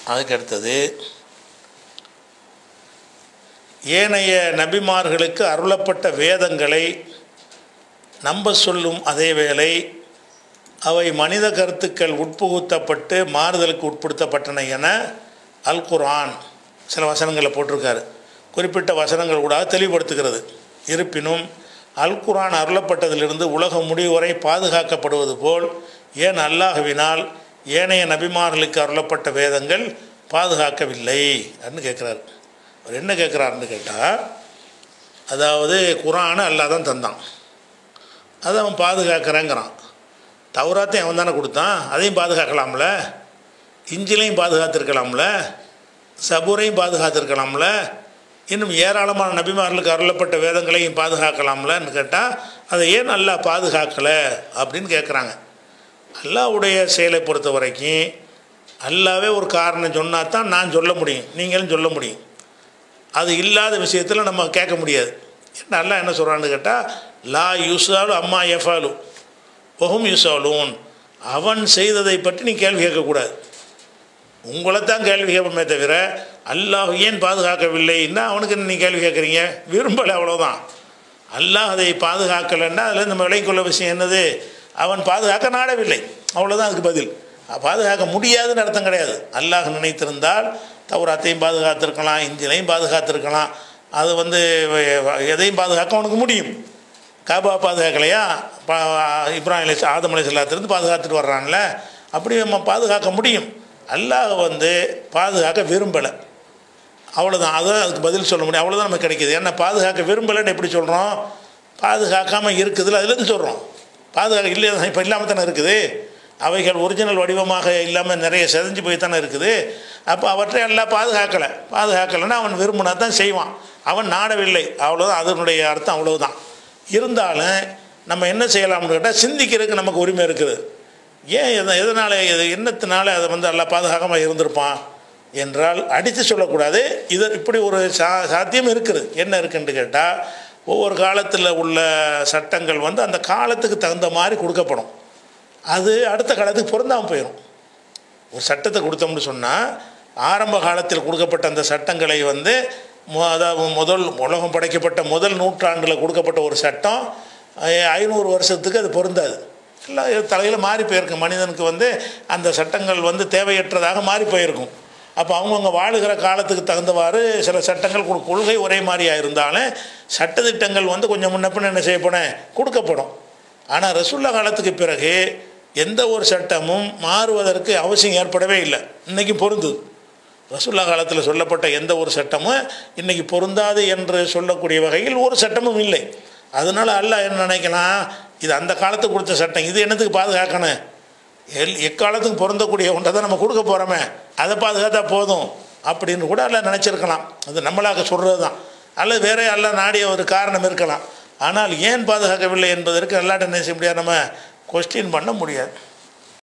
அதுக்கு அடுத்தது ஏனைய நபிமார்களுக்கு அருளப்பட்ட வேதங்களை நம்ப சொல்லும் அதே வேளை அவை மனித கருத்துக்கள் உட்புகுத்தப்பட்டு மாறுதலுக்கு உட்படுத்தப்பட்டன என அல் குர்ஆன் சில வசனங்களை போட்டிருக்காரு குறிப்பிட்ட வசனங்கள் கூட தெளிவுபடுத்துகிறது இருப்பினும் அல் குர்ஆன் அருளப்பட்டதிலிருந்து உலகம் முடிவு வரை பாதுகாக்கப்படுவது போல் ஏன் அல்லாஹ்வினால் ஏனைய நபிமார்களுக்கு அருளப்பட்ட வேதங்கள் பாதுகாக்கவில்லை அப்படின்னு கேட்குறாரு அவர் என்ன கேட்குறாருன்னு கேட்டால் அதாவது குரானை அல்லாஹ் தான் தந்தான் அதை அவன் பாதுகாக்கிறேங்கிறான் தௌராத்தையும் அவன் தானே கொடுத்தான் அதையும் பாதுகாக்கலாம்ல இஞ்சிலையும் பாதுகாத்திருக்கலாம்ல சபூரையும் பாதுகாத்திருக்கலாம்ல இன்னும் ஏராளமான நபிமார்களுக்கு அருளப்பட்ட வேதங்களையும் பாதுகாக்கலாம்லன்னு கேட்டால் அதை ஏன் நல்லா பாதுகாக்கலை அப்படின்னு கேட்குறாங்க அல்லாவுடைய செயலை பொறுத்த வரைக்கும் அல்லாவே ஒரு காரணம் சொன்னால் தான் நான் சொல்ல முடியும் நீங்களும் சொல்ல முடியும் அது இல்லாத விஷயத்தில் நம்ம கேட்க முடியாது என்ன அல்லாஹ் என்ன சொல்கிறான்னு கேட்டால் லா யூசாலு அம்மா எஃபாலு ஒஹும் யூசாலூன் அவன் செய்ததை பற்றி நீ கேள்வி கேட்கக்கூடாது உங்களை தான் கேள்வி கேட்போமே தவிர அல்லாஹ் ஏன் பாதுகாக்கவில்லைன்னா அவனுக்கு என்ன நீ கேள்வி கேட்குறீங்க விரும்பலை அவ்வளோதான் அல்லாஹ் அதை பாதுகாக்கலைன்னா அதில் நம்ம விளைக்கொள்ள விஷயம் என்னது அவன் பாதுகாக்க நாடவில்லை அவ்வளோதான் அதுக்கு பதில் பாதுகாக்க முடியாதுன்னு அர்த்தம் கிடையாது அல்லாஹ் நினைத்திருந்தால் தௌராத்தையும் பாதுகாத்திருக்கலாம் இஞ்சினையும் பாதுகாத்திருக்கலாம் அது வந்து எதையும் பாதுகாக்க அவனுக்கு முடியும் காபா பாதுகாக்கலையா பா இப்ராஹிம் அலி ஆதம் அலி சொல்லாத்திருந்து பாதுகாத்துட்டு வர்றான்ல அப்படி நம்ம பாதுகாக்க முடியும் அல்லாஹ் வந்து பாதுகாக்க விரும்பலை அவ்வளோதான் அதுதான் அதுக்கு பதில் சொல்ல முடியும் அவ்வளோதான் நமக்கு கிடைக்கிது ஏன்னா பாதுகாக்க விரும்பலைன்னு எப்படி சொல்கிறோம் பாதுகாக்காமல் இருக்குதுல அதுலேருந்து சொல்கிறோம் பாதுகாக்க இல்லை இப்போ இல்லாமல் தானே இருக்குது அவைகள் ஒரிஜினல் வடிவமாக இல்லாமல் நிறைய செதஞ்சு போய் தானே இருக்குது அப்போ அவற்றை எல்லாம் பாதுகாக்கலை பாதுகாக்கலைன்னா அவன் விரும்பினா தான் செய்வான் அவன் நாடவில்லை அவ்வளோதான் அதனுடைய அர்த்தம் அவ்வளவுதான் இருந்தாலும் நம்ம என்ன செய்யலாம்னு கேட்டால் சிந்திக்கிறதுக்கு நமக்கு உரிமை இருக்குது ஏன் எத எதனால் இது என்னத்தினால அதை வந்து எல்லாம் பாதுகாக்காமல் இருந்திருப்பான் என்றால் அடித்து சொல்லக்கூடாது இது இப்படி ஒரு சா சாத்தியம் இருக்குது என்ன இருக்குன்னு கேட்டால் ஒவ்வொரு காலத்தில் உள்ள சட்டங்கள் வந்து அந்த காலத்துக்கு தகுந்த மாதிரி கொடுக்கப்படும் அது அடுத்த காலத்துக்கு பொருந்தாமல் போயிடும் ஒரு சட்டத்தை கொடுத்தோம்னு சொன்னால் ஆரம்ப காலத்தில் கொடுக்கப்பட்ட அந்த சட்டங்களை வந்து மு- அதாவது முதல் உலகம் படைக்கப்பட்ட முதல் நூற்றாண்டில் கொடுக்கப்பட்ட ஒரு சட்டம் ஐ- ஐநூறு வருஷத்துக்கு அது பொருந்தாது எல்லாம் தலையில் மாறி போயிருக்கும் மனிதனுக்கு வந்து அந்த சட்டங்கள் வந்து தேவையற்றதாக மாறி போயிருக்கும் அப்போ அவங்கவுங்க வாழுகிற காலத்துக்கு தகுந்தவாறு சில சட்டங்கள் கொடு- கொள்கை ஒரே மாதிரியாக இருந்தாலும் சட்டத்திட்டங்கள் வந்து கொஞ்சம் முன்ன பின்ன என்ன செய்யப்படும் கொடுக்கப்படும் ஆனால் ரசுல்லா காலத்துக்கு பிறகு எந்த ஒரு சட்டமும் மாறுவதற்கு அவசியம் ஏற்படவே இல்லை இன்றைக்கி பொருந்துது ரசுல்லா காலத்தில் சொல்லப்பட்ட எந்த ஒரு சட்டமும் இன்றைக்கி பொருந்தாது என்று சொல்லக்கூடிய வகையில் ஒரு சட்டமும் இல்லை அதனால் அல்லாஹ் என்ன நினைக்கலாம் இது அந்த காலத்துக்கு கொடுத்த சட்டம் இது என்னத்துக்கு பாதுகாக்கணும் எல் எக்காலத்துக்கும் பொருந்தக்கூடிய ஒன்றை தான் நம்ம கொடுக்க போகிறோமே அதை பாதுகாத்தா போதும் அப்படின்னு கூட எல்லாம் நினச்சிருக்கலாம் அது நம்மளாக சொல்கிறது தான் அல்லது வேற எல்லாம் நாடிய ஒரு காரணம் இருக்கலாம் ஆனால் ஏன் பாதுகாக்கவில்லை என்பதற்கு அல்லாட்ட என்ன செய்ய முடியாது நம்ம கொஸ்டின் பண்ண முடியாது